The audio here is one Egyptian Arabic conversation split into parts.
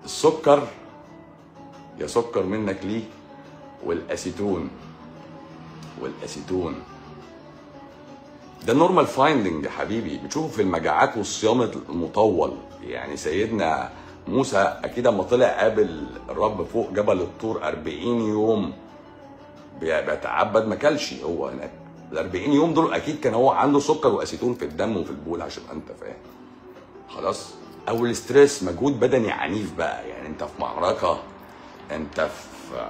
السكر يا سكر منك ليه والاسيتون والاسيتون ده نورمال فايندنج يا حبيبي بتشوفه في المجاعات والصيام المطول يعني سيدنا موسى اكيد اما طلع قابل الرب فوق جبل الطور 40 يوم بي- بيتعبد ما كلش هو هناك ال 40 يوم دول اكيد كان هو عنده سكر واسيتون في الدم وفي البول عشان انت فاهم خلاص او الاستريس مجهود بدني عنيف بقى يعني انت في معركه انت في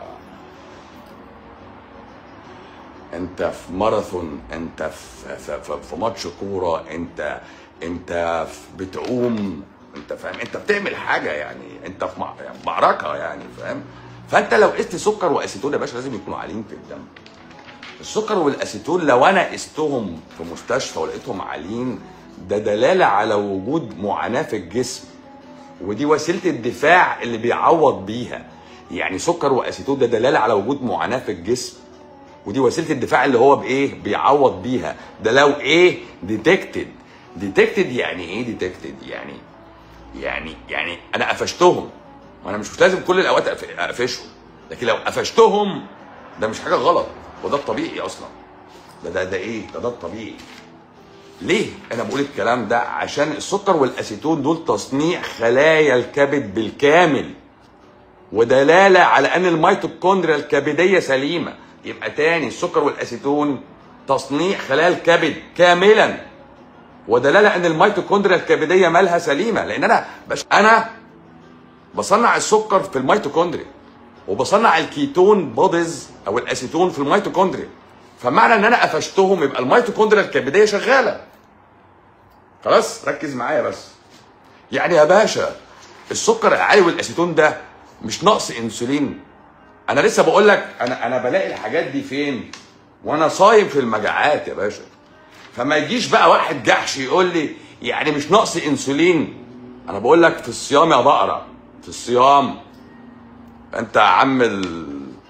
انت في ماراثون انت في في, في, في ماتش كوره انت انت في بتعوم انت فاهم انت بتعمل حاجه يعني انت في مع- يعني معركه يعني فاهم فانت لو قست سكر واسيتون يا باشا لازم يكونوا عاليين في الدم السكر والاسيتون لو انا قستهم في مستشفى ولقيتهم عاليين ده دلاله على وجود معاناه في الجسم ودي وسيله الدفاع اللي بيعوض بيها يعني سكر واسيتون ده دلاله على وجود معاناه في الجسم ودي وسيله الدفاع اللي هو بايه بيعوض بيها ده لو ايه ديتكتد ديتكتد يعني ايه ديتكتد يعني يعني يعني انا قفشتهم وانا مش مش لازم كل الاوقات أقف- اقفشهم لكن لو قفشتهم ده مش حاجه غلط وده الطبيعي اصلا ده ده ده ايه ده ده الطبيعي ليه انا بقول الكلام ده عشان السكر والاسيتون دول تصنيع خلايا الكبد بالكامل ودلاله على ان الميتوكوندريا الكبديه سليمه يبقى تاني السكر والاسيتون تصنيع خلايا الكبد كاملا ودلاله ان الميتوكوندريا الكبديه مالها سليمه لان انا بش انا بصنع السكر في الميتوكوندريا وبصنع الكيتون بوديز او الاسيتون في الميتوكوندريا فمعنى ان انا قفشتهم يبقى الميتوكوندريا الكبديه شغاله خلاص ركز معايا بس يعني يا باشا السكر العالي والاسيتون ده مش نقص انسولين انا لسه بقول لك انا انا بلاقي الحاجات دي فين وانا صايم في المجاعات يا باشا فما يجيش بقى واحد جحش يقول لي يعني مش نقص انسولين انا بقول لك في الصيام يا بقره في الصيام انت يا عم ال...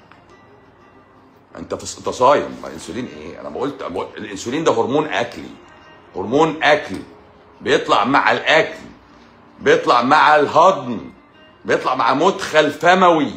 انت في انت صايم ما انسولين ايه انا بقول بقول- الانسولين ده هرمون اكلي هرمون اكل بيطلع مع الاكل بيطلع مع الهضم بيطلع مع مدخل فموي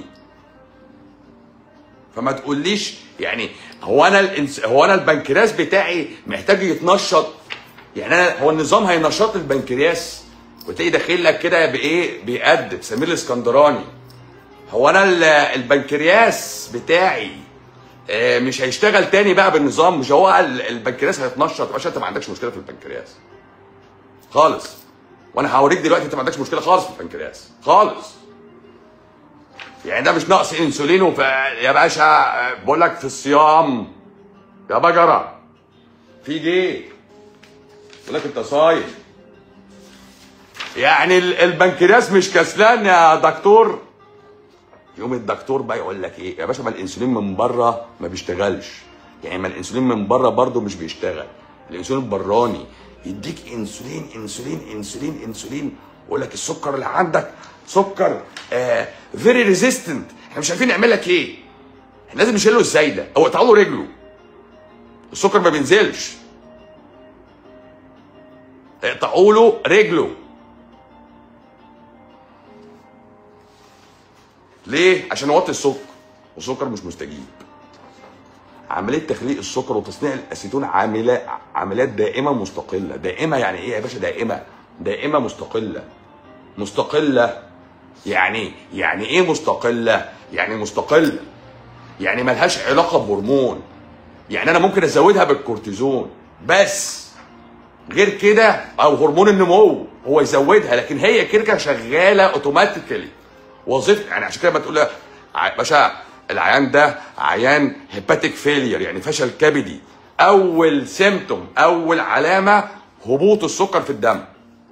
فما تقوليش يعني هو انا الانس... هو انا البنكرياس بتاعي محتاج يتنشط يعني انا هو النظام هينشط البنكرياس وتلاقي داخل لك كده بايه بيأدب سمير الاسكندراني هو انا ال- البنكرياس بتاعي آه، مش هيشتغل تاني بقى بالنظام مش هو ال- البنكرياس هيتنشط يا باشا انت ما عندكش مشكله في البنكرياس خالص وانا هوريك دلوقتي انت ما عندكش مشكله خالص في البنكرياس خالص يعني ده مش نقص انسولين وف... يا باشا آه، بقول لك في الصيام يا بجره في جه بقول لك انت صايم يعني ال- البنكرياس مش كسلان يا دكتور يوم الدكتور بقى يقول لك ايه يا باشا ما الانسولين من بره ما بيشتغلش يعني ما الانسولين من بره برضه مش بيشتغل الانسولين البراني يديك انسولين انسولين انسولين انسولين ويقول لك السكر اللي عندك سكر فيري ريزيستنت احنا مش عارفين نعمل لك ايه احنا لازم نشيل له ازاي ده او اقطع له رجله السكر ما بينزلش اقطعوا له رجله ليه؟ عشان نوطي السكر والسكر مش مستجيب عمليه تخليق السكر وتصنيع الاسيتون عامله عمليات دائمه مستقله دائمه يعني ايه يا باشا دائمه دائمه مستقله مستقله يعني يعني ايه مستقله يعني مستقله يعني ملهاش علاقه بهرمون يعني انا ممكن ازودها بالكورتيزون بس غير كده او هرمون النمو هو يزودها لكن هي كده كده شغاله اوتوماتيكالي وظيفه يعني عشان كده بتقول ع- باشا العيان ده عيان هيباتيك فيلير يعني فشل كبدي اول سيمتوم اول علامه هبوط السكر في الدم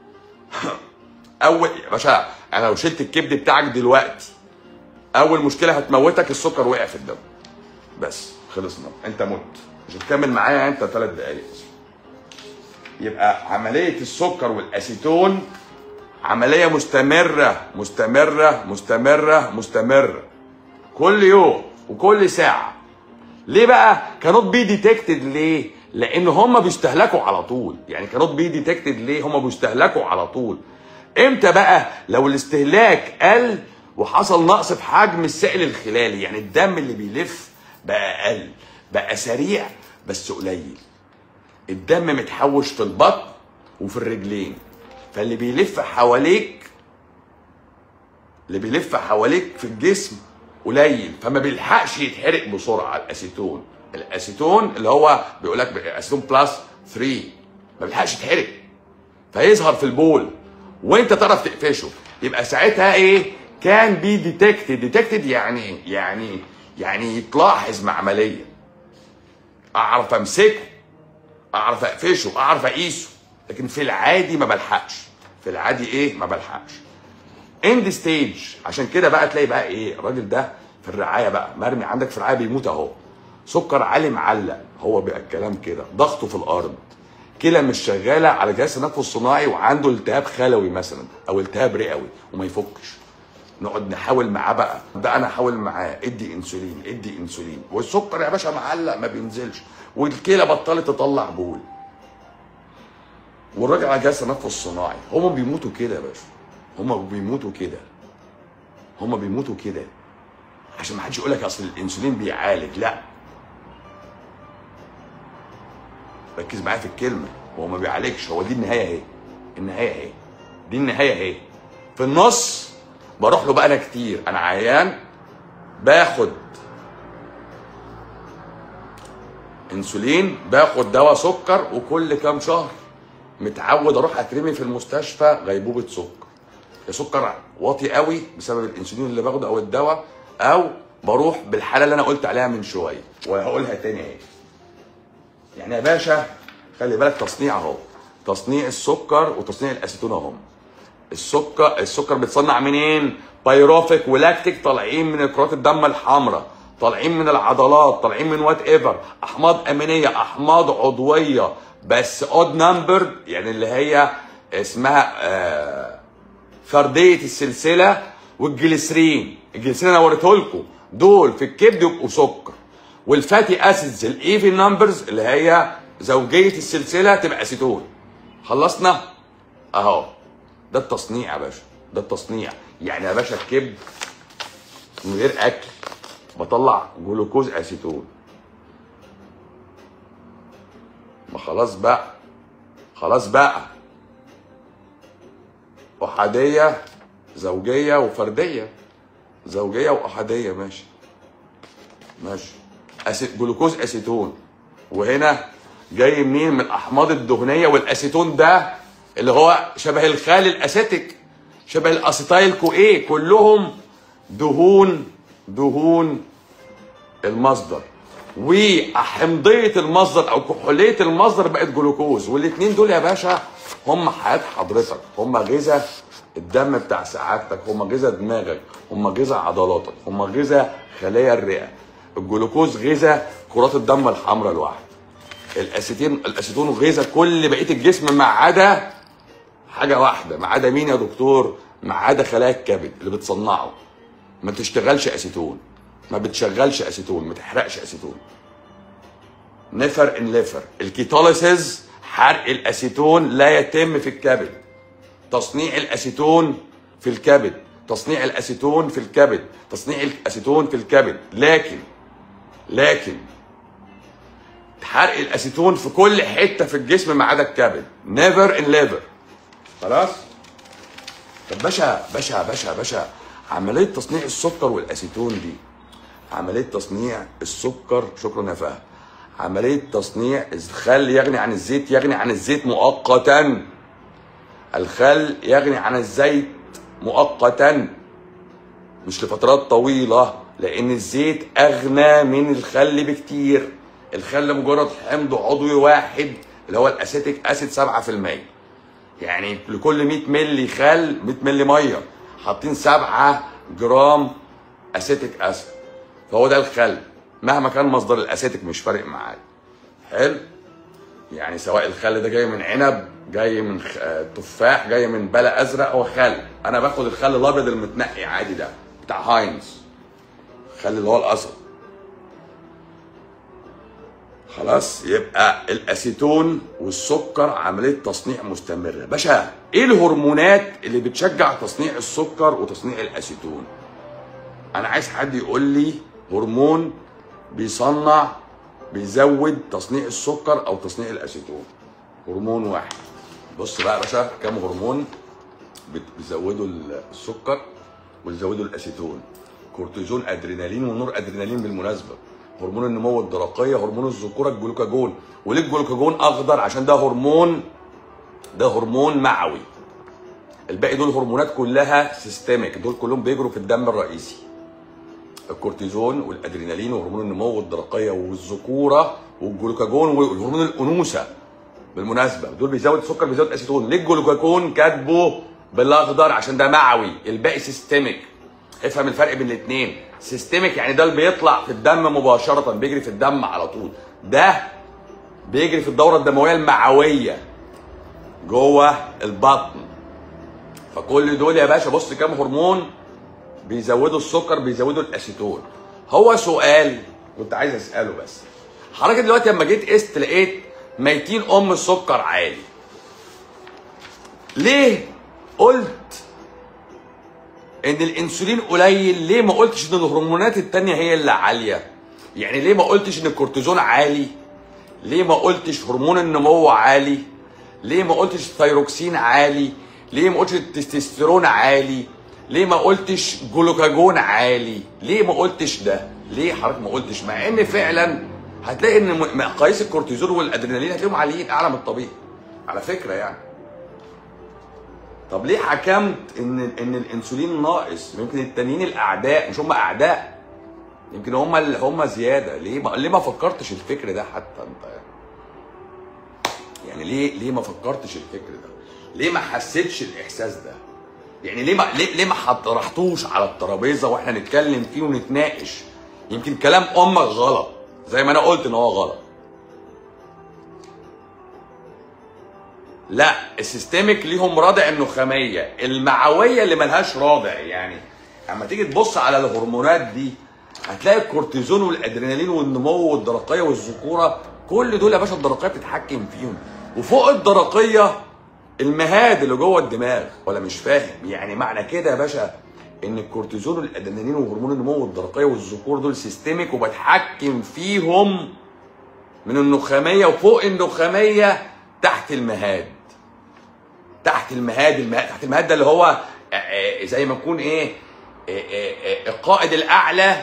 اول يا باشا انا لو شلت الكبد بتاعك دلوقتي اول مشكله هتموتك السكر وقع في الدم بس خلصنا انت مت مش هتكمل معايا انت ثلاث دقايق بس يبقى عمليه السكر والاسيتون عمليه مستمره مستمره مستمره مستمره كل يوم وكل ساعه ليه بقى كانوت بي ديتكتد ليه لان هم بيستهلكوا على طول يعني كانوت بي ديتكتد ليه هم بيستهلكوا على طول امتى بقى لو الاستهلاك قل وحصل نقص في حجم السائل الخلالي يعني الدم اللي بيلف بقى اقل بقى سريع بس قليل الدم متحوش في البطن وفي الرجلين فاللي بيلف حواليك اللي بيلف حواليك في الجسم قليل فما بيلحقش يتحرق بسرعه الاسيتون الاسيتون اللي هو بيقول لك اسيتون بلس 3 ما بيلحقش يتحرق فيظهر في البول وانت تعرف تقفشه يبقى ساعتها ايه كان بي ديتكتد ديتكتد يعني يعني يعني يتلاحظ مع عمليه اعرف امسكه اعرف اقفشه اعرف اقيسه لكن في العادي ما بلحقش في العادي ايه ما بلحقش اند ستيج عشان كده بقى تلاقي بقى ايه الراجل ده في الرعايه بقى مرمي عندك في الرعايه بيموت اهو سكر عالي معلق هو بقى الكلام كده ضغطه في الارض كلى مش شغاله على جهاز التنفس الصناعي وعنده التهاب خلوي مثلا او التهاب رئوي وما يفكش نقعد نحاول معاه بقى ده انا احاول معاه ادي انسولين ادي انسولين والسكر يا باشا معلق ما بينزلش والكلى بطلت تطلع بول والراجل على جهاز التنفس الصناعي هم بيموتوا كده يا باشا هم بيموتوا كده هم بيموتوا كده عشان ما حدش يقول لك اصل الانسولين بيعالج لا ركز معايا في الكلمه هو ما بيعالجش هو دي النهايه اهي النهايه اهي دي النهايه اهي في النص بروح له بقى انا كتير انا عيان باخد انسولين باخد دواء سكر وكل كام شهر متعود اروح اترمي في المستشفى غيبوبه سكر يا سكر واطي قوي بسبب الانسولين اللي باخده او الدواء او بروح بالحاله اللي انا قلت عليها من شويه وهقولها تاني اهي يعني يا باشا خلي بالك تصنيع اهو تصنيع السكر وتصنيع الاسيتون اهو السكر السكر بيتصنع منين؟ بايروفيك ولاكتيك طالعين من كرات الدم الحمراء طالعين من العضلات طالعين من وات ايفر احماض امينيه احماض عضويه بس اود نمبر يعني اللي هي اسمها آه فرديه السلسله والجليسرين الجليسرين انا وريته لكم دول في الكبد يبقوا سكر والفاتي اسيدز الايفن نمبرز اللي هي زوجيه السلسله تبقى اسيتون خلصنا اهو ده التصنيع يا باشا ده التصنيع يعني يا باشا الكبد من غير اكل بطلع جلوكوز اسيتون ما خلاص بقى خلاص بقى احاديه زوجيه وفرديه زوجيه واحاديه ماشي ماشي أسي... جلوكوز اسيتون وهنا جاي منين من الاحماض الدهنيه والاسيتون ده اللي هو شبه الخال الاسيتيك شبه الاسيتايل كو ايه كلهم دهون دهون المصدر وحمضيه المصدر او كحوليه المصدر بقت جلوكوز والاثنين دول يا باشا هم حياه حضرتك هم غذاء الدم بتاع سعادتك هم غذاء دماغك هم غذاء عضلاتك هم غذاء خلايا الرئه الجلوكوز غذاء كرات الدم الحمراء الواحده الاسيتين الاسيتون غذاء كل بقيه الجسم ما عدا حاجه واحده ما عدا مين يا دكتور ما عدا خلايا الكبد اللي بتصنعه ما بتشتغلش اسيتون ما بتشغلش اسيتون ما تحرقش اسيتون نفر ان ليفر الكيتوليسيز حرق الاسيتون لا يتم في الكبد تصنيع الاسيتون في الكبد تصنيع الاسيتون في الكبد تصنيع الاسيتون في الكبد لكن لكن حرق الاسيتون في كل حته في الجسم ما عدا الكبد نيفر ان ليفر خلاص طب باشا باشا باشا باشا عمليه تصنيع السكر والاسيتون دي عمليه تصنيع السكر شكرا يا فهد عمليه تصنيع الخل يغني عن الزيت يغني عن الزيت مؤقتا الخل يغني عن الزيت مؤقتا مش لفترات طويله لان الزيت اغنى من الخل بكتير الخل مجرد حمض عضوي واحد اللي هو الاسيتيك اسيد 7% يعني لكل 100 مللي خل 100 مللي ميه حاطين 7 جرام اسيتيك اسيد فهو ده الخل مهما كان مصدر الاسيتيك مش فارق معايا حلو يعني سواء الخل ده جاي من عنب جاي من خ... تفاح جاي من بلا ازرق او خل انا باخد الخل الابيض المتنقي عادي ده بتاع هاينز الخل اللي هو الاسد خلاص يبقى الاسيتون والسكر عمليه تصنيع مستمره باشا ايه الهرمونات اللي بتشجع تصنيع السكر وتصنيع الاسيتون انا عايز حد يقول لي هرمون بيصنع بيزود تصنيع السكر او تصنيع الاسيتون هرمون واحد بص بقى يا باشا كام هرمون بت- بيزودوا ال- السكر ويزودوا الاسيتون كورتيزون ادرينالين ونور ادرينالين بالمناسبه هرمون النمو الدرقيه هرمون الذكوره الجلوكاجون وليه الجلوكاجون اخضر عشان ده هرمون ده هرمون معوي الباقي دول هرمونات كلها سيستميك دول كلهم بيجروا في الدم الرئيسي الكورتيزون والادرينالين وهرمون النمو الدرقيه والذكوره والجلوكاجون وهرمون الانوثه بالمناسبه دول بيزود السكر بيزود اسيتون ليه الجلوكاجون كاتبه بالاخضر عشان ده معوي الباقي سيستميك افهم الفرق بين الاثنين سيستميك يعني ده اللي بيطلع في الدم مباشره بيجري في الدم على طول ده بيجري في الدوره الدمويه المعويه جوه البطن فكل دول يا باشا بص كام هرمون بيزودوا السكر بيزودوا الاسيتون هو سؤال كنت عايز اساله بس حضرتك دلوقتي لما جيت قست لقيت ميتين ام السكر عالي ليه قلت ان الانسولين قليل ليه ما قلتش ان الهرمونات التانية هي اللي عاليه يعني ليه ما قلتش ان الكورتيزون عالي ليه ما قلتش هرمون النمو عالي ليه ما قلتش الثيروكسين عالي ليه ما قلتش التستوستيرون عالي ليه ما قلتش جلوكاجون عالي ليه ما قلتش ده ليه حضرتك ما قلتش مع ان فعلا هتلاقي ان م- مقاييس الكورتيزون والادرينالين هتلاقيهم عاليين اعلى من الطبيعي على فكره يعني طب ليه حكمت ان ان الانسولين ناقص يمكن التانيين الاعداء مش هم اعداء يمكن هم اللي هم زياده ليه ما ليه ما فكرتش الفكر ده حتى انت يعني ليه ليه ما فكرتش الفكر ده ليه ما حسيتش الاحساس ده يعني ليه ما ليه, ليه ما طرحتوش على الترابيزه واحنا نتكلم فيه ونتناقش يمكن كلام امك غلط زي ما انا قلت ان هو غلط لا السيستميك ليهم رادع النخاميه المعويه اللي ملهاش رادع يعني اما تيجي تبص على الهرمونات دي هتلاقي الكورتيزون والادرينالين والنمو والدرقيه والذكوره كل دول يا باشا الدرقيه بتتحكم فيهم وفوق الدرقيه المهاد اللي جوه الدماغ ولا مش فاهم يعني معنى كده يا باشا ان الكورتيزون والادرينالين وهرمون النمو والدرقيه والذكور دول سيستميك وبتحكم فيهم من النخاميه وفوق النخاميه تحت المهاد تحت المهاد المهاد تحت المهاد ده اللي هو آه، آه، زي ما يكون ايه آه، آه، آه، القائد الاعلى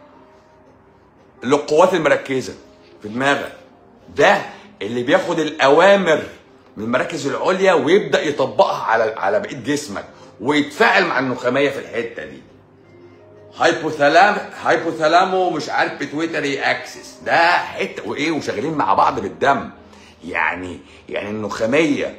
للقوات المركزه في دماغك ده اللي بياخد الاوامر من المراكز العليا ويبدا يطبقها على على بقيه جسمك ويتفاعل مع النخاميه في الحته دي هايبوثالام هايبوثالامو مش عارف بيتويتري اكسس ده حته وايه وشغالين مع بعض بالدم يعني يعني النخاميه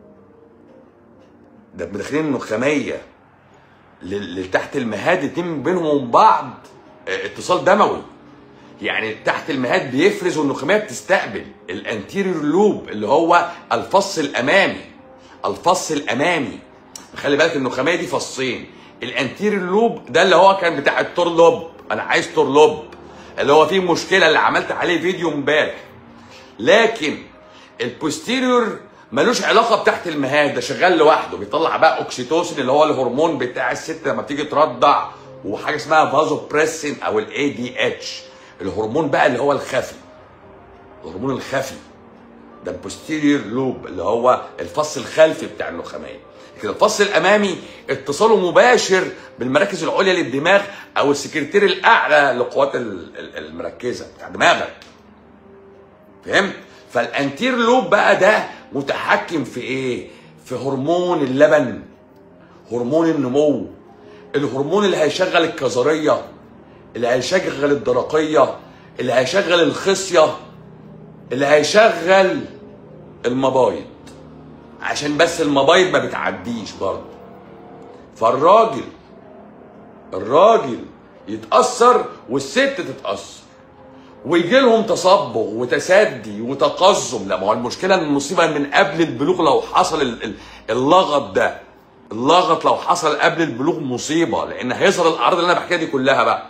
ده داخلين النخاميه لل- لتحت المهاد اتنين بينهم وبين بعض اه، اتصال دموي يعني تحت المهاد بيفرز والنخاميه بتستقبل الانتيريور لوب اللي هو الفص الامامي الفص الامامي خلي بالك النخاميه دي فصين الانتيريور لوب ده اللي هو كان بتاع التورلوب انا عايز تورلوب اللي هو فيه مشكله اللي عملت عليه فيديو امبارح لكن البوستيريور ملوش علاقه بتحت المهاد ده شغال لوحده بيطلع بقى اوكسيتوسين اللي هو الهرمون بتاع الست لما بتيجي ترضع وحاجه اسمها فازو بريسين او الاي دي اتش الهرمون بقى اللي هو الخفي الهرمون الخفي ده البوستيريور لوب اللي هو الفص الخلفي بتاع النخاميه لكن الفص الامامي اتصاله مباشر بالمراكز العليا للدماغ او السكرتير الاعلى للقوات ال- ال- المركزه بتاع دماغك فهمت فالانتير لوب بقى ده متحكم في ايه في هرمون اللبن هرمون النمو الهرمون اللي هيشغل الكظريه اللي هيشغل الدرقيه اللي هيشغل الخصيه اللي هيشغل المبايض عشان بس المبايض ما بتعديش برضه فالراجل الراجل يتأثر والست تتأثر ويجي لهم تصبغ وتسدي وتقزم لا ما هو المشكله ان المصيبه من قبل البلوغ لو حصل ال- ال- اللغط ده اللغط لو حصل قبل البلوغ مصيبه لان هيظهر الاعراض اللي انا بحكيها دي كلها بقى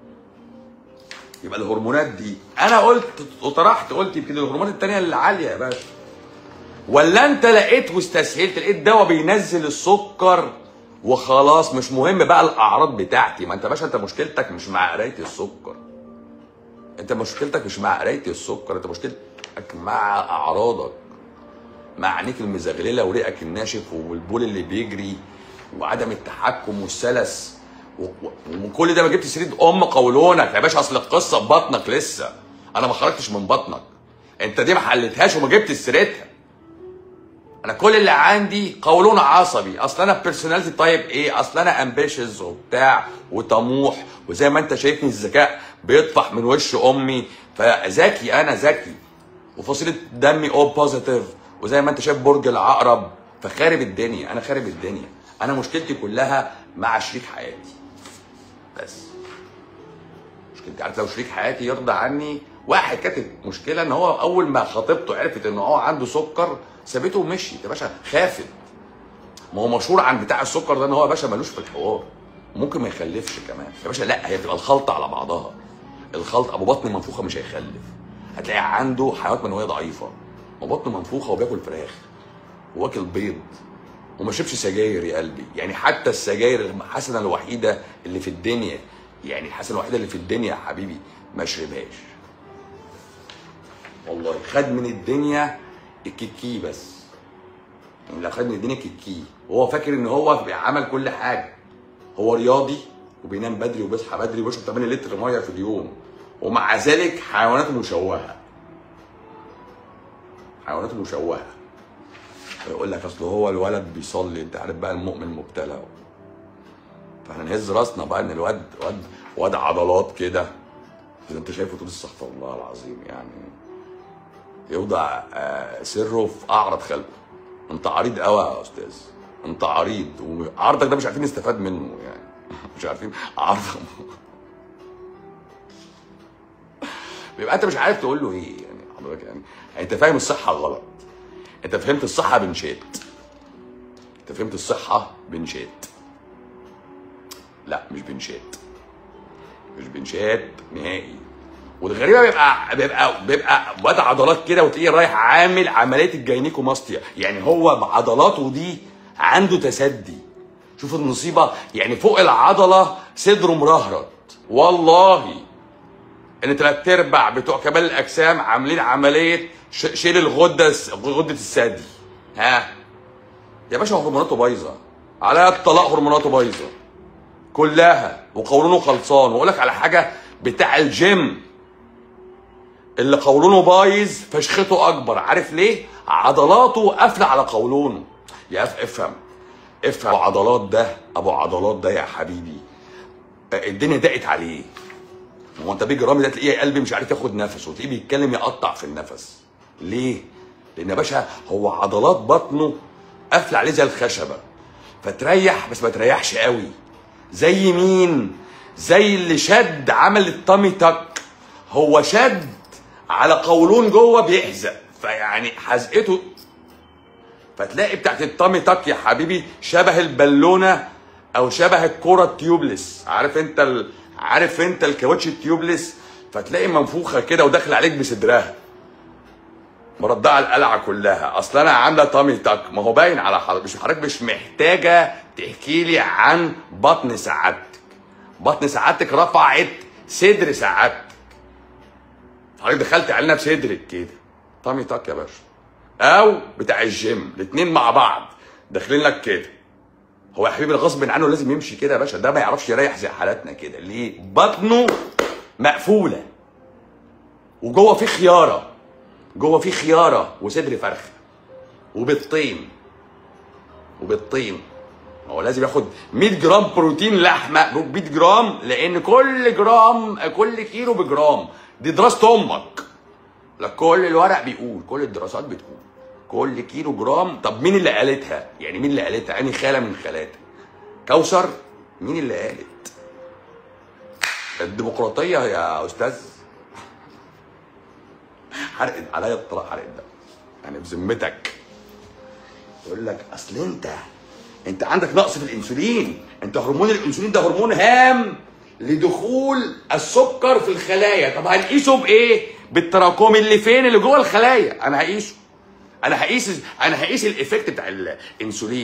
يبقى الهرمونات دي انا قلت وطرحت قلت يمكن الهرمونات التانية اللي عاليه يا باشا ولا انت لقيت واستسهلت لقيت دواء بينزل السكر وخلاص مش مهم بقى الاعراض بتاعتي ما انت يا باشا انت مشكلتك مش مع قرايه السكر انت مشكلتك مش مع قرايه السكر انت مشكلتك مع اعراضك مع عينيك المزغلله وريقك الناشف والبول اللي بيجري وعدم التحكم والسلس و- و- وكل ده ما جبت سيره ام قولونك يا باشا اصل القصه في بطنك لسه انا ما خرجتش من بطنك انت دي ما حلتهاش وما جبتش سيرتها انا كل اللي عندي قولون عصبي اصل انا بيرسوناليتي طيب ايه اصل انا امبيشز وبتاع وطموح وزي ما انت شايفني الذكاء بيطفح من وش امي فذكي انا ذكي وفصيله دمي او بوزيتيف وزي ما انت شايف برج العقرب فخارب الدنيا انا خارب الدنيا انا مشكلتي كلها مع شريك حياتي بس مشكلتي عارف لو شريك حياتي يرضى عني واحد كانت مشكله ان هو اول ما خطيبته عرفت ان هو عنده سكر سابته ومشيت يا باشا خافت ما هو مشهور عن بتاع السكر ده ان هو يا باشا ملوش في الحوار ممكن ما يخلفش كمان يا باشا لا هي تبقى الخلطه على بعضها الخلط ابو بطن منفوخه مش هيخلف هتلاقي عنده حيوانات منويه ضعيفه وبطنه منفوخه وبياكل فراخ واكل بيض وما شربش سجاير يا قلبي يعني حتى السجاير الحسنه الوحيده اللي في الدنيا يعني الحسنه الوحيده اللي في الدنيا يا حبيبي ما شربهاش والله خد من الدنيا الكيكي بس يعني لو خد من الدنيا كيكي وهو فاكر ان هو عمل كل حاجه هو رياضي وبينام بدري وبيصحى بدري وبيشرب 8 لتر ميه في اليوم ومع ذلك حيواناته مشوهه حيواناته مشوهه يقول لك اصل هو الولد بيصلي انت عارف بقى المؤمن مبتلى فاحنا نهز راسنا بقى ان الواد واد واد عضلات كده اذا انت شايفه تقول استغفر الله العظيم يعني يوضع آه، سره في اعرض خلقه انت عريض قوي يا استاذ انت عريض وعرضك ده مش عارفين نستفاد منه يعني مش عارفين عرض بيبقى انت مش عارف تقول له ايه يعني حضرتك يعني انت فاهم الصحه غلط انت فهمت الصحه بنشات انت فهمت الصحه بنشات لا مش بنشات مش بنشات نهائي والغريبه بيبقى بيبقى بيبقى واد عضلات كده وتلاقيه رايح عامل عمليه الجاينيكوماستيا يعني هو بعضلاته دي عنده تسدي شوف المصيبه يعني فوق العضله صدره مرهرط والله ان تلات ارباع بتوع كمال الاجسام عاملين عمليه ش- شيل الغده غده الثدي ها يا باشا هرموناته بايظه على الطلاق هرموناته بايظه كلها وقولونه خلصان واقول لك على حاجه بتاع الجيم اللي قولونه بايظ فشخته اكبر عارف ليه عضلاته قافله على قولونه يا أف- افهم افهم ابو عضلات ده ابو عضلات ده يا حبيبي الدنيا ضاقت عليه هو انت بيجي رامي ده تلاقيه قلبي مش عارف ياخد نفسه وتلاقيه بيتكلم يقطع في النفس ليه لان يا باشا هو عضلات بطنه قافله عليه زي الخشبه فتريح بس ما تريحش قوي زي مين زي اللي شد عمل التامي تك هو شد على قولون جوه بيحزق فيعني حزقته فتلاقي بتاعت التامي تاك يا حبيبي شبه البالونه او شبه الكره التيوبلس عارف انت ال... عارف انت الكاوتش التيوبلس فتلاقي منفوخه كده وداخل عليك بصدرها مرضعه القلعه كلها اصل انا عامله تامي تاك ما هو باين على حضرتك مش حضرتك مش محتاجه تحكي لي عن بطن سعادتك بطن سعادتك رفعت صدر سعادتك حضرتك دخلت علينا بصدرك كده تامي تاك يا باشا او بتاع الجيم الاثنين مع بعض داخلين لك كده هو يا حبيبي غصب عنه لازم يمشي كده يا باشا ده ما يعرفش يريح زي حالاتنا كده ليه بطنه مقفوله وجوه في خياره جوه في خياره وصدر فرخه وبالطين وبالطين هو لازم ياخد 100 جرام بروتين لحمه 100 جرام لان كل جرام كل كيلو بجرام دي دراسه امك لا كل الورق بيقول كل الدراسات بتقول كل كيلو جرام طب مين اللي قالتها يعني مين اللي قالتها انهي خاله من خالاتك كوثر مين اللي قالت الديمقراطيه يا استاذ حرقت عليا الطلاق حرقت ده يعني بذمتك يقول لك اصل انت انت عندك نقص في الانسولين انت هرمون الانسولين ده هرمون هام لدخول السكر في الخلايا طب هنقيسه بايه بالتراكم اللي فين اللي جوه الخلايا انا هقيسه انا هقيس انا هقيس الايفكت بتاع الانسولين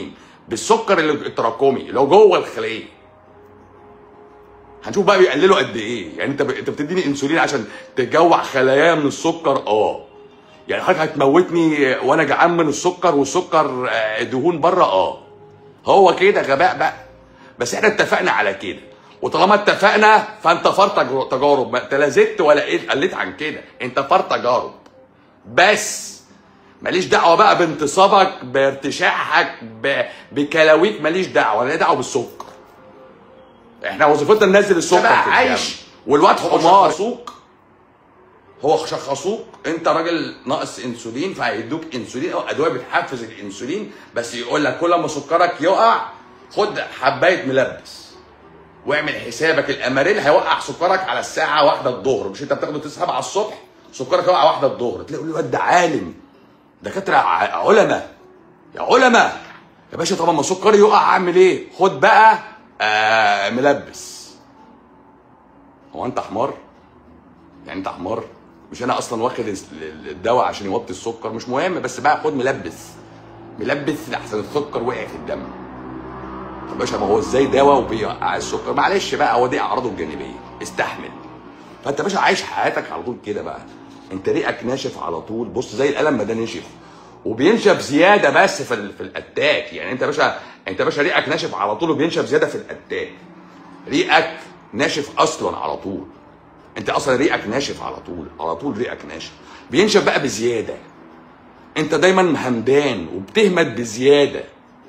بالسكر اللي التراكمي اللي هو جوه الخليه هنشوف بقى بيقللوا قد ايه يعني انت ب... انت بتديني انسولين عشان تجوع خلايا من السكر اه يعني حضرتك هتموتني وانا جعان من السكر والسكر آه، دهون بره اه هو كده غباء بقى بس احنا اتفقنا على كده وطالما اتفقنا فانت فار تجر- تجارب ما انت لا زدت ولا إيه قلت عن كده انت فار تجارب بس ماليش دعوه بقى بانتصابك بارتشاحك ب... بكلاويك ماليش دعوه انا ليا دعوه بالسكر احنا وظيفتنا ننزل السكر بقى في الدم. عايش. والواد هو حمار شخصوك. هو شخصوك انت راجل ناقص انسولين فهيدوك انسولين او ادويه بتحفز الانسولين بس يقول لك كل ما سكرك يقع خد حبايه ملبس واعمل حسابك الاماريل هيوقع سكرك على الساعه واحدة الظهر مش انت بتاخده 9 على الصبح سكرك يقع واحدة الظهر تلاقي الواد ده عالم دكاتره ع- علماء يا علماء يا باشا طب ما سكري يقع اعمل ايه خد بقى آه ملبس هو انت حمار يعني انت حمار مش انا اصلا واخد الس- الدواء عشان يوطي السكر مش مهم بس بقى خد ملبس ملبس لحسن السكر وقع في الدم طب يا باشا ما هو ازاي دواء وبيوقع السكر معلش بقى هو دي اعراضه الجانبيه استحمل فانت يا باشا عايش حياتك على طول كده بقى انت ريقك ناشف على طول بص زي القلم ما ده نشف وبينشف زياده بس في ال- في الاتاك يعني انت يا باشا انت يا باشا ريقك ناشف على طول وبينشف زياده في الاتاك ريقك ناشف اصلا على طول انت اصلا ريقك ناشف على طول على طول ريقك ناشف بينشف بقى بزياده انت دايما همدان وبتهمد بزياده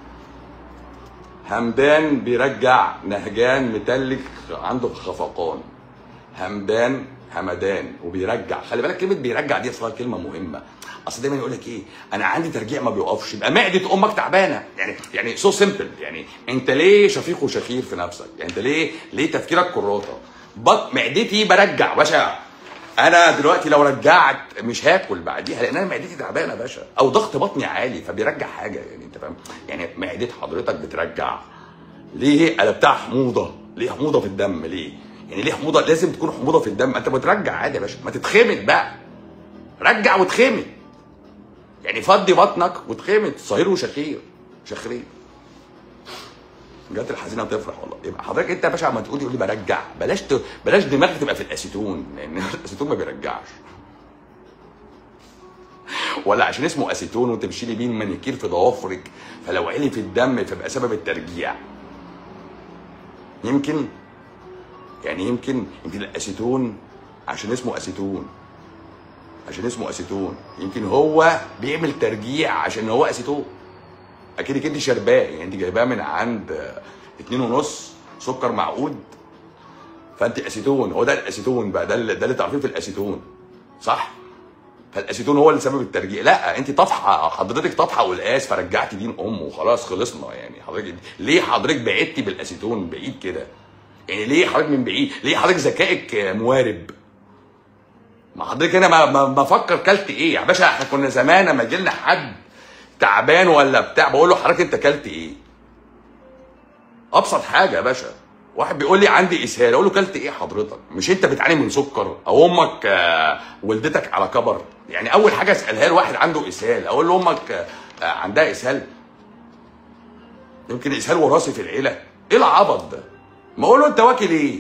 همدان بيرجع نهجان متلج عنده خفقان همدان همدان وبيرجع خلي بالك كلمه بيرجع دي اصلا كلمه مهمه اصل دايما يقول لك ايه انا عندي ترجيع ما بيوقفش يبقى معده امك تعبانه يعني يعني سو سيمبل يعني انت ليه شفيق وشخير في نفسك يعني انت ليه ليه تفكيرك كراته بط معدتي برجع باشا انا دلوقتي لو رجعت مش هاكل بعديها لان انا معدتي تعبانه يا باشا او ضغط بطني عالي فبيرجع حاجه يعني انت فاهم يعني معده حضرتك بترجع ليه قلبتها حموضه ليه حموضه في الدم ليه يعني ليه حموضه لازم تكون حموضه في الدم انت بترجع عادي يا باشا ما تتخمد بقى رجع وتخمد يعني فضي بطنك وتخمد صهير وشخير شخرير جات الحزينه تفرح والله يبقى حضرتك انت يا باشا عم تقول يقول لي برجع بلاش ت... بلاش دماغك تبقى في الاسيتون لان الاسيتون ما بيرجعش ولا عشان اسمه اسيتون وانت بتشيلي بيه المانيكير في ضوافرك فلو عالي في الدم فيبقى سبب الترجيع يمكن يعني يمكن يمكن الاسيتون عشان اسمه اسيتون عشان اسمه اسيتون يمكن هو بيعمل ترجيع عشان هو اسيتون اكيد انت شرباه يعني انت جايباه من عند آه، اتنين ونص سكر معقود فانت اسيتون هو ده الاسيتون بقى ده اللي, ده اللي تعرفيه في الاسيتون صح فالاسيتون هو اللي سبب الترجيع لا انت طافحه حضرتك طافحه والقاس فرجعتي دين ام وخلاص خلصنا يعني حضرتك ليه حضرتك بعدتي بالاسيتون بعيد كده يعني ليه حضرتك من بعيد ليه حضرتك ذكائك آه، موارب ما حضرتك هنا ما ما ما افكر كلت ايه يا باشا احنا كنا زمان لما يجي لنا حد تعبان ولا بتاع بقول له حضرتك انت كلت ايه ابسط حاجه يا باشا واحد بيقول لي عندي اسهال اقول له كلت ايه حضرتك مش انت بتعاني من سكر او امك آه، ولدتك على كبر يعني اول حاجه اسالها لواحد عنده اسهال اقول له امك آه، عندها اسهال يمكن اسهال وراثي في العيله ايه العبط ده ما اقول له انت واكل ايه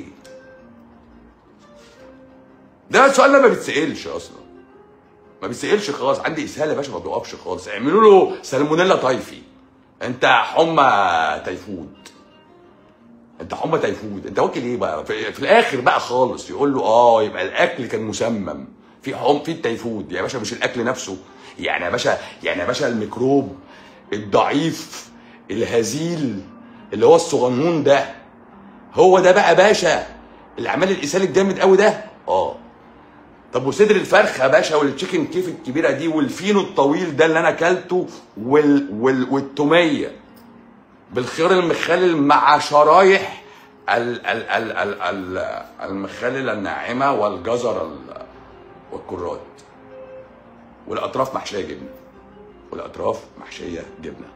ده السؤال ده ما بيتسالش اصلا ما بيتسالش خالص عندي اسهال يا باشا ما بيقفش خالص اعملوا له سالمونيلا طيفي انت حمى تيفود انت حمى تيفود انت واكل ايه بقى في, في الاخر بقى خالص يقول له اه يبقى الاكل كان مسمم في حم في التيفود يا باشا مش الاكل نفسه يعني يا باشا يعني يا باشا الميكروب الضعيف الهزيل اللي هو الصغنون ده هو ده بقى باشا اللي عمل الاسهال الجامد قوي ده اه طب وصدر الفرخه يا باشا والتشيكن كيف الكبيره دي والفينو الطويل ده اللي انا اكلته وال وال والتوميه بالخيار المخلل مع شرايح ال ال ال ال ال المخلله الناعمه والجزر ال- والكرات والاطراف محشيه جبنه والاطراف محشيه جبنه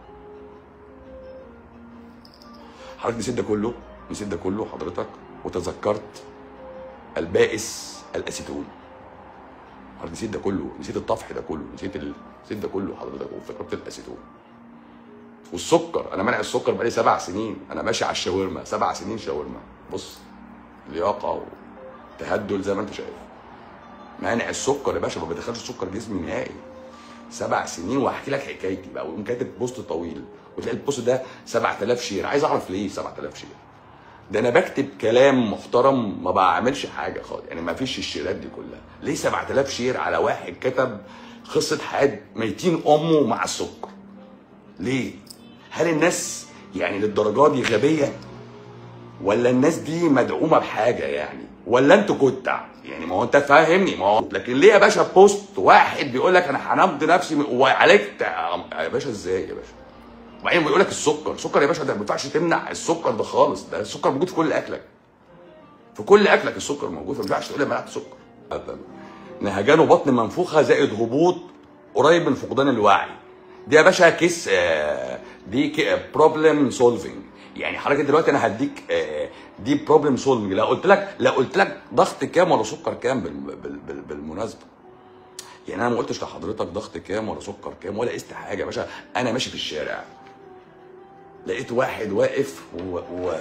حضرتك نسيت ده كله نسيت ده كله حضرتك وتذكرت البائس الاسيتون حضرتك نسيت ده كله نسيت الطفح ده كله نسيت ال... نسيت ده كله حضرتك وافتكرت الاسيتون والسكر انا مانع السكر بقالي سبع سنين انا ماشي على الشاورما سبع سنين شاورما بص لياقه وتهدل زي ما انت شايف مانع السكر يا باشا ما بدخلش السكر جسمي نهائي سبع سنين وهحكي لك حكايتي بقى ويقوم كاتب بوست طويل وتلاقي البوست ده 7000 شير عايز اعرف ليه 7000 شير ده انا بكتب كلام محترم ما بعملش حاجه خالص يعني ما فيش الشيرات دي كلها ليه 7000 شير على واحد كتب قصه حياه ميتين امه مع السكر ليه هل الناس يعني للدرجه دي غبيه ولا الناس دي مدعومه بحاجه يعني ولا انتوا كتع يعني ما هو انت فاهمني ما هو لكن ليه يا باشا بوست واحد بيقول لك انا هنمضي نفسي من- وعليك تع- يا باشا ازاي يا باشا وبعدين بيقول لك السكر السكر يا باشا ده ما ينفعش تمنع السكر ده خالص ده السكر موجود في كل اكلك في كل اكلك السكر موجود فما ينفعش تقول لي منعت السكر أبداً. نهجان وبطن منفوخه زائد هبوط قريب من فقدان الوعي دي يا باشا كيس آه، دي بروبلم سولفنج يعني حضرتك دلوقتي انا هديك آه، دي بروبلم سولفنج لا قلت لك لا قلت لك ضغط كام ولا سكر كام بال- بال- بال- بالمناسبه يعني انا ما قلتش لحضرتك ضغط كام ولا سكر كام ولا قست حاجه يا باشا انا ماشي في الشارع لقيت واحد واقف و... و...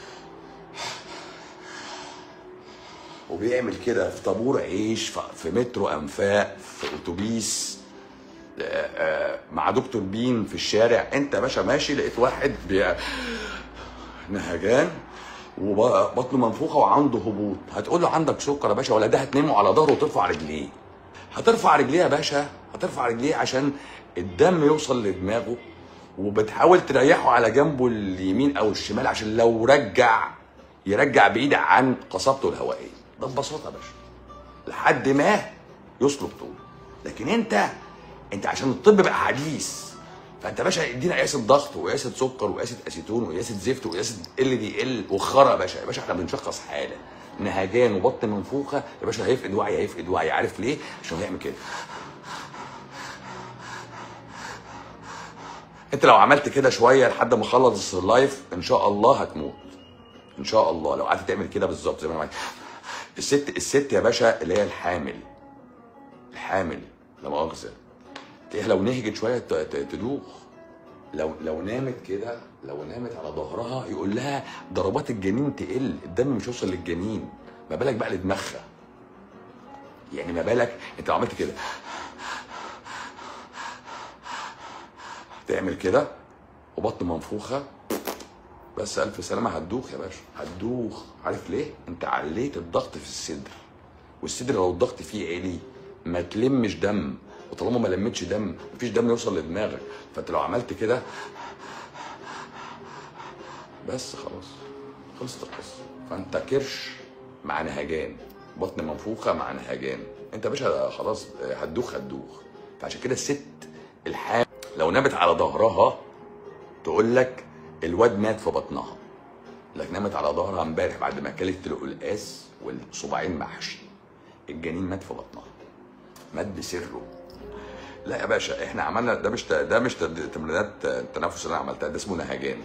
وبيعمل كده في طابور عيش في في مترو انفاق في اتوبيس آه، آه، مع دكتور بين في الشارع انت يا باشا ماشي لقيت واحد بي... نهجان وبطنه منفوخه وعنده هبوط هتقول له عندك سكر يا باشا ولا ده هتنامه على ظهره وترفع رجليه هترفع رجليه يا باشا هترفع رجليه عشان الدم يوصل لدماغه وبتحاول تريحه على جنبه اليمين او الشمال عشان لو رجع يرجع بعيد عن قصبته الهوائيه ده ببساطه يا باشا لحد ما يسلك طول لكن انت انت عشان الطب بقى حديث فانت يا باشا ادينا قياسه ضغط وقياسه سكر وقياسه اسيتون وقياسه زفت وقياسه ال دي ال وخرا يا باشا يا باشا احنا بنشخص حاله نهجان وبطن منفوخه يا باشا هيفقد وعي هيفقد وعي عارف ليه؟ عشان هو هيعمل كده انت لو عملت كده شويه لحد ما اخلص اللايف ان شاء الله هتموت ان شاء الله لو قعدت تعمل كده بالظبط زي ما انا عملت الست الست يا باشا اللي هي الحامل الحامل لا مؤاخذه تلاقيها لو نهجت شويه ت- ت- تدوخ لو لو نامت كده لو نامت على ظهرها يقول لها ضربات الجنين تقل الدم مش يوصل للجنين ما بالك بقى لدماغها يعني ما بالك انت لو عملت كده تعمل كده وبطن منفوخه بس الف سلامه هتدوخ يا باشا هتدوخ عارف ليه انت عليت الضغط في الصدر والصدر لو الضغط فيه عالي ما تلمش دم وطالما ما لمتش دم مفيش دم يوصل لدماغك فانت لو عملت كده بس خلاص خلصت القصه فانت كرش مع نهجان بطن منفوخه مع نهجان انت يا باشا خلاص هتدوخ هتدوخ فعشان كده الست الحامل لو نامت على ظهرها تقول لك الواد مات في بطنها لكن نامت على ظهرها امبارح بعد ما اكلت القلقاس والصباعين محشي الجنين مات في بطنها مات بسره لا يا باشا احنا عملنا ده مش ده مش تمرينات التنفس اللي انا عملتها ده اسمه نهجان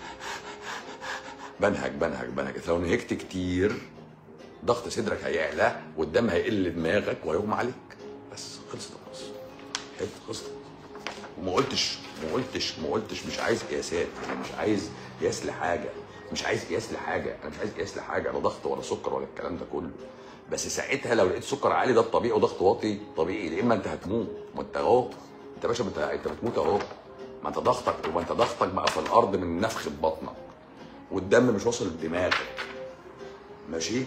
بنهج بنهج بنهج لو نهجت كتير ضغط صدرك هيعلى والدم هيقل لدماغك وهيغمى عليك بس خلصت القصه حلو خلصت وما قلتش ما قلتش ما قلتش مش عايز قياسات انا مش عايز قياس لحاجه مش عايز قياس لحاجه انا مش عايز قياس لحاجه لا ضغط ولا سكر ولا الكلام ده كله بس ساعتها لو لقيت سكر عالي ده الطبيعي وضغط واطي طبيعي يا اما انت هتموت ما انت اهو انت يا باشا بت- انت بتموت اهو ما انت ضغطك وما انت ضغطك بقى في الارض من نفخ بطنك والدم مش واصل لدماغك ماشي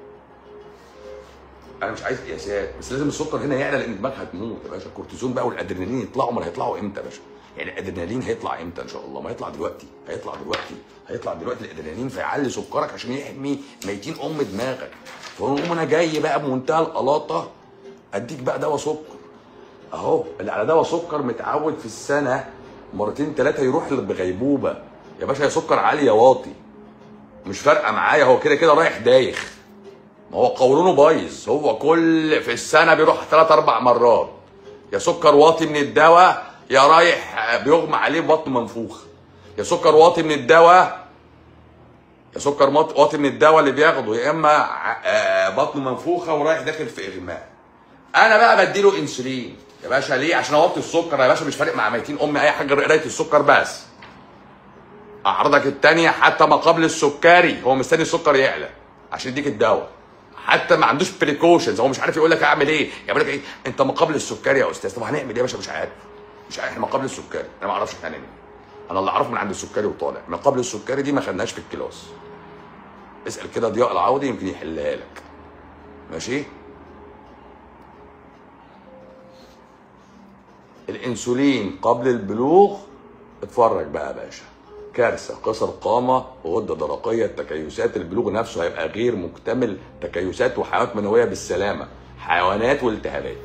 انا مش عايز قياسات بس لازم السكر هنا يعلى لان دماغك هتموت يا باشا الكورتيزون بقى والادرينالين يطلعوا امال هيطلعوا امتى يا باشا يعني الادرينالين هيطلع امتى ان شاء الله ما يطلع دلوقتي هيطلع دلوقتي هيطلع دلوقتي الادرينالين فيعلي سكرك عشان يحمي ميتين ام دماغك فاقوم انا جاي بقى بمنتهى القلاطه اديك بقى دواء سكر اهو اللي على دواء سكر متعود في السنه مرتين ثلاثه يروح بغيبوبه يا باشا يا سكر عالي يا واطي مش فارقه معايا هو كده كده رايح دايخ ما هو قولونه بايظ هو كل في السنه بيروح ثلاث اربع مرات يا سكر واطي من الدواء يا رايح بيغمى عليه بطن منفوخ يا سكر واطي من الدواء يا سكر مط- واطي من الدواء اللي بياخده يا اما ع- آه، بطنه منفوخه ورايح داخل في اغماء انا بقى بديله انسولين يا باشا ليه عشان اوطي السكر يا باشا مش فارق مع ميتين امي اي حاجه غير قرايه السكر بس اعراضك التانية حتى ما قبل السكري هو مستني السكر يعلى عشان يديك الدواء حتى ما عندوش بريكوشنز هو مش عارف يقول لك اعمل ايه يقول لك ايه انت ما قبل السكري يا استاذ طب هنعمل ايه يا باشا مش عارف مش عارف احنا ما قبل السكري انا ما اعرفش احنا هنعمل ايه انا اللي اعرفه من عند السكري وطالع ما قبل السكري دي ما خدناش في الكلاس اسال كده ضياء العوضي يمكن يحلها لك ماشي الانسولين قبل البلوغ اتفرج بقى يا باشا كارثه قصر قامه غده درقيه تكيسات البلوغ نفسه هيبقى غير مكتمل تكيسات وحيوانات منويه بالسلامه حيوانات والتهابات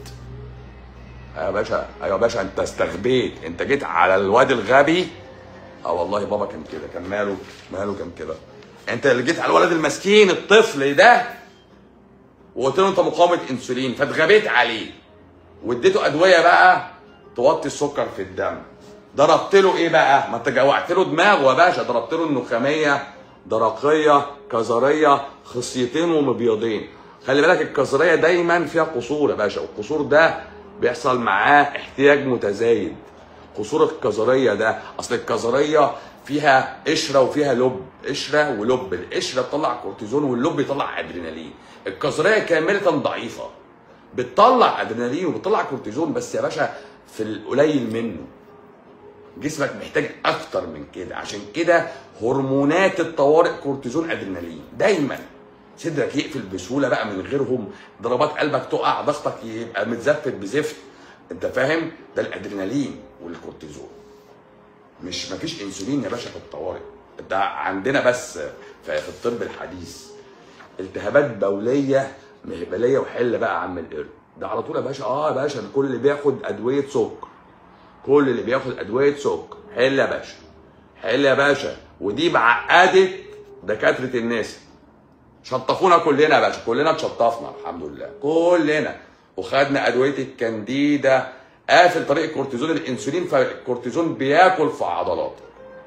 يا باشا ايوه يا باشا انت استغبيت انت جيت على الواد الغبي اه والله بابا كان كده كان ماله ماله كان كده انت اللي جيت على الولد المسكين الطفل ده وقلت له انت مقاومه انسولين فاتغبيت عليه واديته ادويه بقى توطي السكر في الدم ضربت له ايه بقى ما انت جوعت له دماغه يا باشا ضربت له النخاميه درقيه كظريه خصيتين ومبيضين خلي بالك الكظريه دايما فيها قصور يا باشا والقصور ده بيحصل معاه احتياج متزايد قصور الكظريه ده اصل الكظريه فيها قشره وفيها لب قشره ولب القشره تطلع كورتيزون واللب يطلع ادرينالين الكظريه كامله ضعيفه بتطلع ادرينالين وبتطلع كورتيزون بس يا باشا في القليل منه جسمك محتاج اكتر من كده عشان كده هرمونات الطوارئ كورتيزون ادرينالين دايما صدرك يقفل بسهوله بقى من غيرهم ضربات قلبك تقع ضغطك يبقى متزفت بزفت انت فاهم ده الادرينالين والكورتيزون مش مفيش انسولين يا باشا في الطوارئ ده عندنا بس في في الطب الحديث التهابات بوليه مهبليه وحل بقى يا عم القرد ده على طول يا باشا اه يا باشا كل اللي بياخد ادويه سكر كل اللي بياخد ادويه سكر حل يا باشا حل يا باشا ودي معقده دكاتره الناس شطفونا كلنا يا باشا كلنا اتشطفنا الحمد لله كلنا وخدنا ادويه الكانديدا قافل طريق الكورتيزون الانسولين فالكورتيزون بياكل في عضلاتك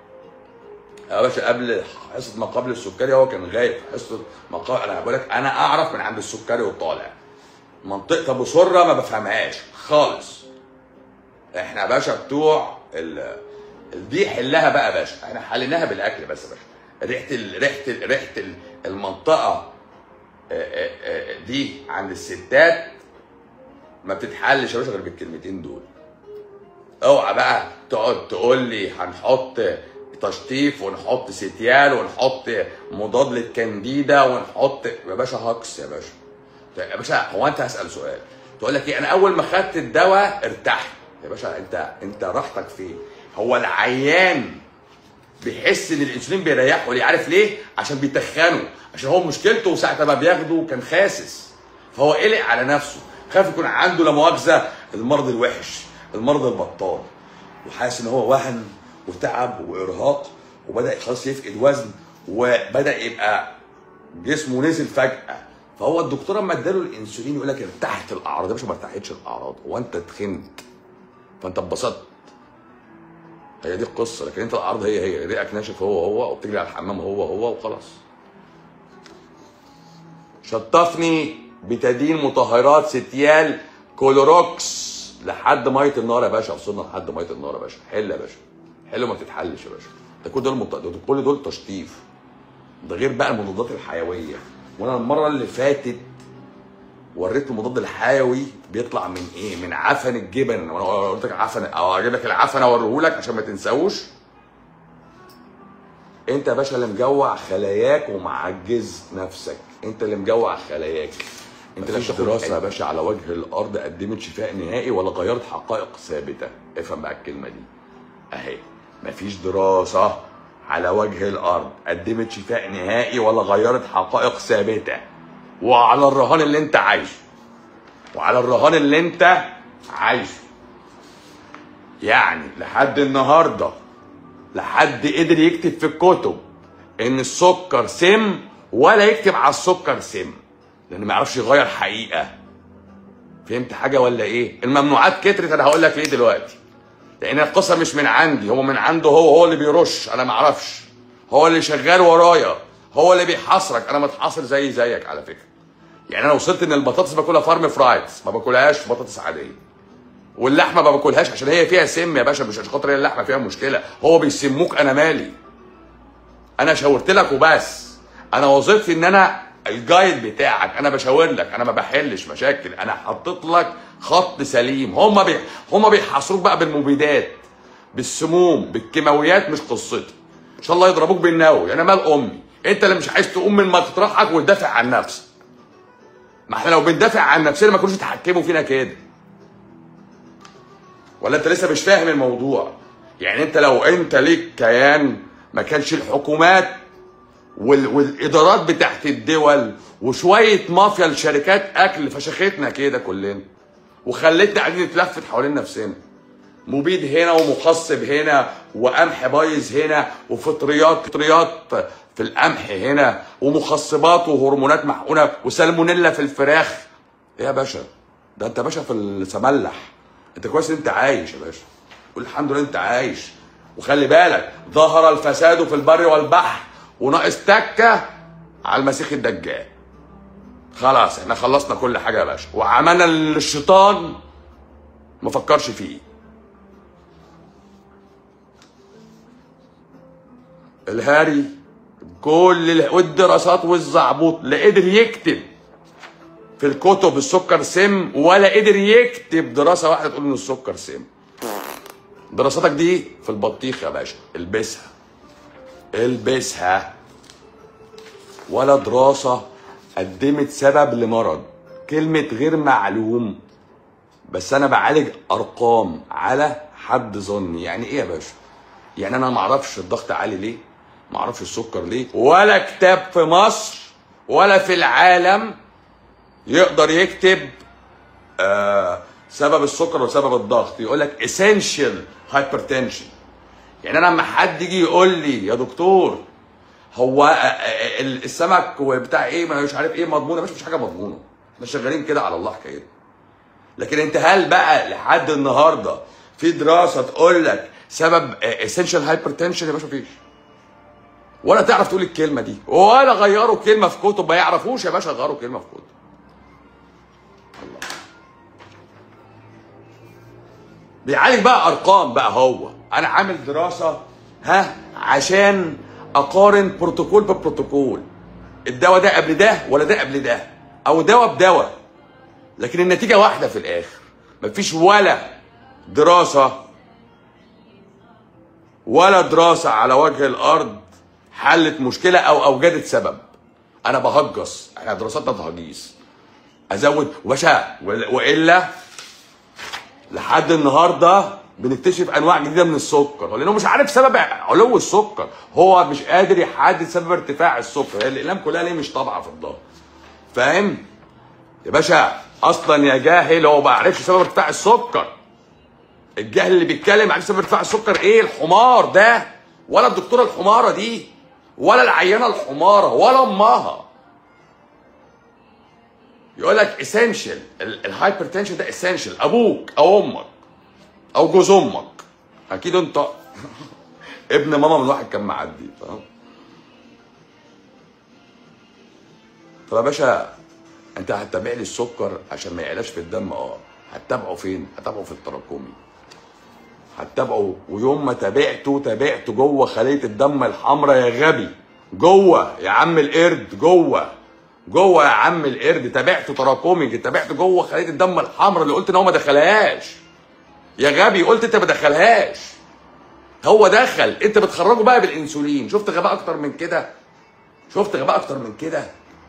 يا باشا قبل حصه ما قبل السكري هو كان غايب حصه ما قبل انا بقول لك انا اعرف من عند السكري وطالع منطقه ابو سره ما بفهمهاش خالص احنا يا باشا بتوع ال... دي حلها بقى يا باشا احنا حليناها بالاكل بس يا باشا ريحه ال... ريحه ال... ريحه ال... المنطقه آه، آه، آه، دي عند الستات ما بتتحلش يا باشا غير بالكلمتين دول اوعى بقى تقعد تقول لي هنحط تشطيف ونحط ستيال ونحط مضاد للكانديدا ونحط يا باشا هكس يا باشا يا باشا هو انت هسال سؤال تقول لك ايه انا اول ما خدت الدواء ارتحت يا باشا انت انت راحتك فين هو العيان بيحس ان الانسولين بيريحه ليه عارف ليه عشان بيتخنه عشان هو مشكلته ساعه ما بياخده كان خاسس فهو قلق على نفسه خاف يكون عنده لا مؤاخذه المرض الوحش المرض البطال وحاسس ان هو وهن وتعب وارهاق وبدا خلاص يفقد وزن وبدا يبقى جسمه نزل فجاه فهو الدكتور اما اداله الانسولين يقول لك ارتحت الاعراض يا باشا ما ارتحتش الاعراض هو انت تخنت فانت اتبسطت هي دي القصه لكن انت الاعراض هي هي ريقك ناشف هو هو وبتجري على الحمام هو هو وخلاص شطفني بتدين مطهرات ستيال كولوروكس لحد ميه النار يا باشا وصلنا لحد ميه النار يا باشا حل يا باشا حل ما تتحلش يا باشا ده كل دول مط... ده كل دول تشطيف ده غير بقى المضادات الحيويه وانا المره اللي فاتت وريت المضاد الحيوي بيطلع من ايه؟ من عفن الجبن وانا قلت لك عفن او اجيب لك العفن اوريه لك عشان ما تنساوش انت يا باشا اللي مجوع خلاياك ومعجز نفسك انت اللي مجوع خلاياك انت مفيش دراسه يا باشا على وجه الارض قدمت شفاء نهائي ولا غيرت حقائق ثابته افهم بقى الكلمه دي اهي مفيش دراسه على وجه الارض قدمت شفاء نهائي ولا غيرت حقائق ثابته وعلى الرهان اللي انت عايزه وعلى الرهان اللي انت عايزه يعني لحد النهارده لحد قدر يكتب في الكتب ان السكر سم ولا يكتب على السكر سم لان ما يعرفش يغير حقيقه فهمت حاجه ولا ايه الممنوعات كترت انا هقول لك ليه دلوقتي لان القصه مش من عندي هو من عنده هو هو اللي بيرش انا ما اعرفش هو اللي شغال ورايا هو اللي بيحاصرك انا متحاصر زي زيك على فكره يعني انا وصلت ان البطاطس باكلها فارم فرايز ما باكلهاش بطاطس عاديه واللحمه ما باكلهاش عشان هي فيها سم يا باشا مش عشان خاطر هي اللحمه فيها مشكله هو بيسموك انا مالي انا شاورت لك وبس انا وظيفتي ان انا الجايد بتاعك انا بشاور لك انا ما بحلش مشاكل انا حطيت لك خط سليم هم بي... هم بيحاصروك بقى بالمبيدات بالسموم بالكيماويات مش قصتي ان شاء الله يضربوك بالنووي انا مال امي انت اللي مش عايز تقوم من مطرحك وتدافع عن نفسك ما احنا لو بندافع عن نفسنا ما كانوش يتحكموا فينا كده ولا انت لسه مش فاهم الموضوع يعني انت لو انت ليك كيان ما كانش الحكومات وال... والادارات بتاعت الدول وشويه مافيا لشركات اكل فشختنا كده كلنا وخلتنا قاعدين نتلفت حوالين نفسنا مبيد هنا ومخصب هنا وقمح بايظ هنا وفطريات فطريات في القمح هنا ومخصبات وهرمونات محقونه وسالمونيلا في الفراخ ايه يا باشا ده انت باشا في السملح انت كويس ان انت عايش يا باشا قول الحمد لله انت عايش وخلي بالك ظهر الفساد في البر والبحر وناقص تكه على المسيح الدجال خلاص احنا خلصنا كل حاجه يا باشا وعملنا اللي الشيطان ما فكرش فيه الهاري كل ال- والدراسات والزعبوط لا قدر يكتب في الكتب السكر سم ولا قدر يكتب دراسه واحده تقول ان السكر سم دراستك دي في البطيخ يا باشا البسها البسها ولا دراسه قدمت سبب لمرض كلمه غير معلوم بس انا بعالج ارقام على حد ظني يعني ايه يا باشا يعني انا ما اعرفش الضغط عالي ليه ما اعرفش السكر ليه ولا كتاب في مصر ولا في العالم يقدر يكتب آه سبب السكر وسبب الضغط يقول لك essential hypertension يعني انا لما حد يجي يقول لي يا دكتور هو آه، آه، السمك وبتاع ايه ما مش عارف ايه مضمونه مش مش حاجه مضمونه احنا شغالين كده على الله حكايتنا لكن انت هل بقى لحد النهارده في دراسه تقول لك سبب اسينشال هايبرتنشن يا باشا مفيش ولا تعرف تقول الكلمه دي ولا غيروا كلمه في كتب ما يعرفوش يا باشا غيروا كلمه في كتب الله بيعالج بقى ارقام بقى هو انا عامل دراسه ها عشان اقارن بروتوكول ببروتوكول الدواء ده قبل ده ولا ده قبل ده او دواء بدواء لكن النتيجه واحده في الاخر مفيش ولا دراسه ولا دراسه على وجه الارض حلت مشكله او اوجدت سبب انا بهجص احنا دراساتنا تهجيص ازود وباشا والا لحد النهارده بنكتشف انواع جديده من السكر لانه مش عارف سبب علو السكر هو مش قادر يحدد سبب ارتفاع السكر هي الاقلام كلها ليه مش طابعه في الظهر فاهم يا باشا اصلا يا جاهل هو ما عرفش سبب ارتفاع السكر الجاهل اللي بيتكلم عن سبب ارتفاع السكر ايه الحمار ده ولا الدكتوره الحماره دي ولا العيانه الحماره ولا امها يقول لك اسينشال الهايبرتنشن ده اسينشال ابوك او امك او جوز امك اكيد انت ابن ماما من واحد كان معدي فاهم طب يا باشا انت هتتابع لي السكر عشان ما يعلاش في الدم اه هتتابعه فين؟ هتتابعه في التراكمي هتتابعه ويوم ما تابعته تابعته جوه خليه الدم الحمراء يا غبي جوه يا عم القرد جوه جوه يا عم القرد تابعته تراكمي تابعته جوه خليه الدم الحمراء اللي قلت ان هو ما دخلهاش يا غبي قلت انت ما دخلهاش هو دخل انت بتخرجه بقى بالانسولين شفت غباء اكتر من كده شفت غباء اكتر من كده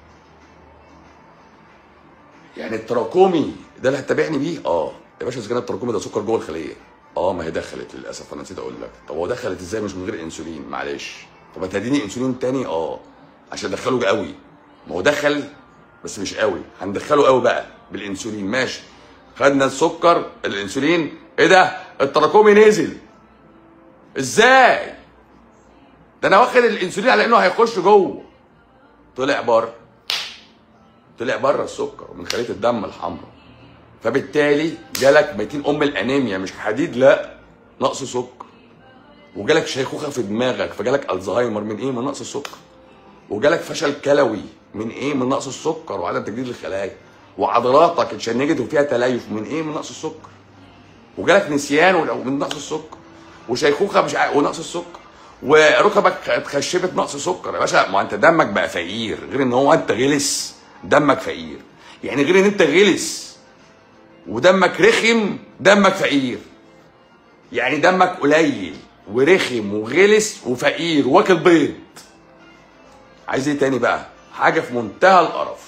يعني التراكمي ده اللي هتتابعني بيه اه يا باشا اذا كان التراكمي ده سكر جوه الخليه اه ما هي دخلت للاسف انا نسيت اقول لك طب هو دخلت ازاي مش من غير انسولين معلش طب هتديني انسولين تاني اه عشان ادخله قوي ما هو دخل بس مش قوي هندخله قوي بقى بالانسولين ماشي خدنا السكر الانسولين ايه ده التراكمي نزل ازاي ده انا واخد الانسولين على انه هيخش جوه طلع بره طلع بره السكر ومن خليه الدم الحمراء فبالتالي جالك ميتين ام الانيميا مش حديد لا نقص سكر وجالك شيخوخه في دماغك فجالك الزهايمر من ايه من نقص السكر وجالك فشل كلوي من ايه من نقص السكر وعدم تجديد الخلايا وعضلاتك اتشنجت وفيها تليف من ايه من نقص السكر وجالك نسيان من نقص السكر وشيخوخه مش عارف ونقص السكر وركبك اتخشبت نقص سكر يا باشا ما انت دمك بقى فقير غير ان هو انت غلس دمك فقير يعني غير ان انت غلس ودمك رخم دمك فقير يعني دمك قليل ورخم وغلس وفقير واكل بيض عايز ايه تاني بقى حاجه في منتهى القرف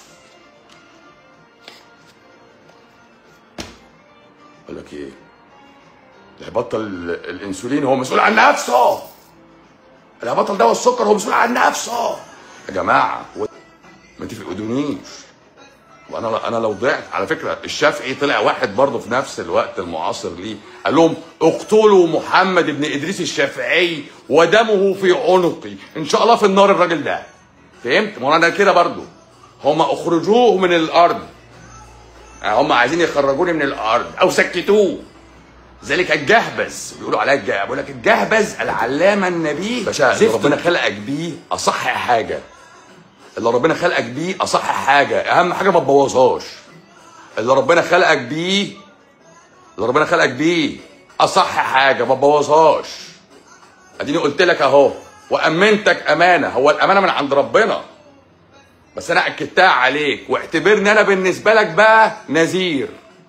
اقول لك ايه اللي هيبطل ال- الانسولين هو مسؤول عن نفسه اللي هيبطل دواء السكر هو مسؤول عن نفسه يا جماعه و- ما تفقدونيش وانا انا لو ضعت على فكره الشافعي طلع واحد برضه في نفس الوقت المعاصر ليه قال لهم اقتلوا محمد بن ادريس الشافعي ودمه في عنقي ان شاء الله في النار الراجل ده فهمت ما انا كده برضه هم اخرجوه من الارض هم عايزين يخرجوني من الارض او سكتوه ذلك الجهبذ بيقولوا عليها الجهبذ بيقول لك الجهبذ العلامه النبي باشا اللي ربنا خلقك بيه اصح حاجه اللي ربنا خلقك بيه اصح حاجه اهم حاجه ما تبوظهاش اللي ربنا خلقك بيه اللي ربنا خلقك بيه اصح حاجه ما تبوظهاش اديني قلت لك اهو وامنتك امانه هو الامانه من عند ربنا بس انا اكدتها عليك واعتبرني انا بالنسبه لك بقى نذير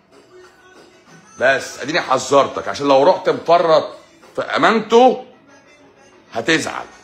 بس اديني حذرتك عشان لو رحت مفرط في امانته هتزعل